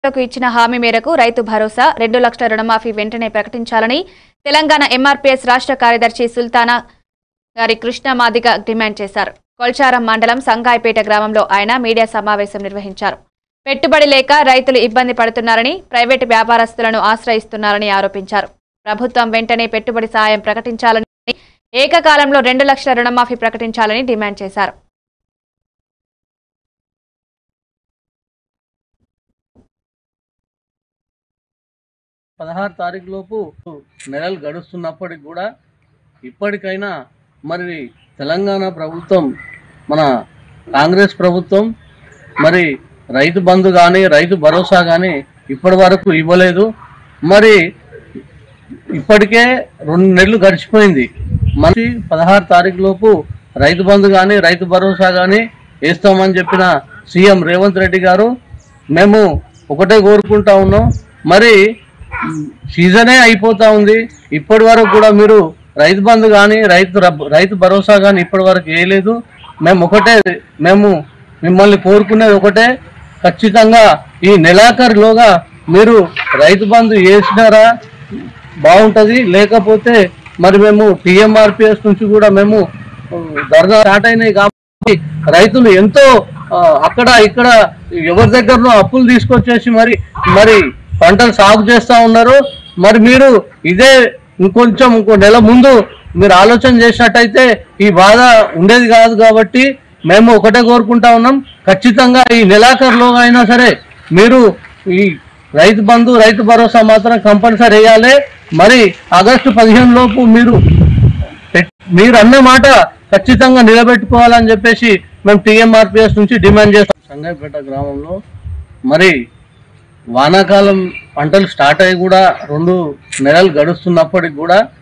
రైతులకు ఇచ్చిన హామీ మేరకు రైతు భరోసా రెండు లక్షల రుణమాఫీ వెంటనే ప్రకటించాలని తెలంగాణ ఎంఆర్పీఎస్ రాష్ట్ర కార్యదర్శి సుల్తానా గారి కృష్ణ మాదిగ డిమాండ్ చేశారు కొల్చారం మండలం సంగాయిపేట గ్రామంలో ఆయన మీడియా సమావేశం నిర్వహించారు పెట్టుబడి లేక రైతులు ఇబ్బంది పడుతున్నారని ప్రైవేటు వ్యాపారస్తులను ఆశ్రయిస్తున్నారని ఆరోపించారు ప్రభుత్వం వెంటనే పెట్టుబడి సాయం ప్రకటించాలని ఏకకాలంలో రెండు లక్షల రుణమాఫీ ప్రకటించాలని డిమాండ్ చేశారు పదహారు తారీఖు లోపు నెలలు గడుస్తున్నప్పటికి కూడా ఇప్పటికైనా మరి తెలంగాణ ప్రభుత్వం మన కాంగ్రెస్ ప్రభుత్వం మరి రైతు బంధు కానీ రైతు భరోసా కానీ ఇప్పటి వరకు ఇవ్వలేదు మరి ఇప్పటికే రెండు నెలలు గడిచిపోయింది మరి పదహారు తారీఖు లోపు రైతు బంధు కానీ రైతు భరోసా కానీ వేస్తామని చెప్పిన సీఎం రేవంత్ రెడ్డి గారు మేము ఒకటే కోరుకుంటా ఉన్నాం మరి మ్, సీజనే అయిపోతా ఉంది ఇప్పటి వరకు కూడా మీరు రైతు బంధు కానీ రైతు రబ్- రైతు భరోసా కానీ ఇప్పటి వరకు వేయలేదు మేము ఒకటే మేము మిమ్మల్ని కోరుకునేది ఒకటే ఖచ్చితంగా ఈ నెలాఖరులోగా మీరు రైతు బంధు వేసినారా బాగుంటది లేకపోతే మరి మేము టిఎంఆర్పిఎస్ నుంచి కూడా మేము ఆ, ధర్నా స్టార్ట్ అయినాయి కాబట్టి రైతులు ఎంతో ఆ, అక్కడ ఇక్కడ ఎవరి దగ్గరనో అప్పులు తీసుకొచ్చేసి మరి మరి పంటలు సాగు చేస్తా ఉన్నారు మరి మీరు ఇదే ఇంకొంచెం ఇంకో నెల ముందు మీరు ఆలోచన చేసినట్టయితే ఈ బాధ ఉండేది కాదు కాబట్టి మేము ఒకటే కోరుకుంటా ఉన్నాం ఖచ్చితంగా ఈ నెలాఖరులో అయినా సరే మీరు ఈ రైతు బంధు రైతు భరోసా మాత్రం కంపల్సరీ వేయాలి మరి ఆగస్టు పదిహేను లోపు మీరు పెట్- మీరు అన్న మాట ఖచ్చితంగా నిలబెట్టుకోవాలని చెప్పేసి మేము టీఎంఆర్పిఎస్ నుంచి డిమాండ్ చేస్తాం సంగాయపేట గ్రామంలో మరి వానాకాలం పంటలు స్టార్ట్ అయ్యి కూడా రెండు నెలలు గడుస్తున్నప్పటికి కూడా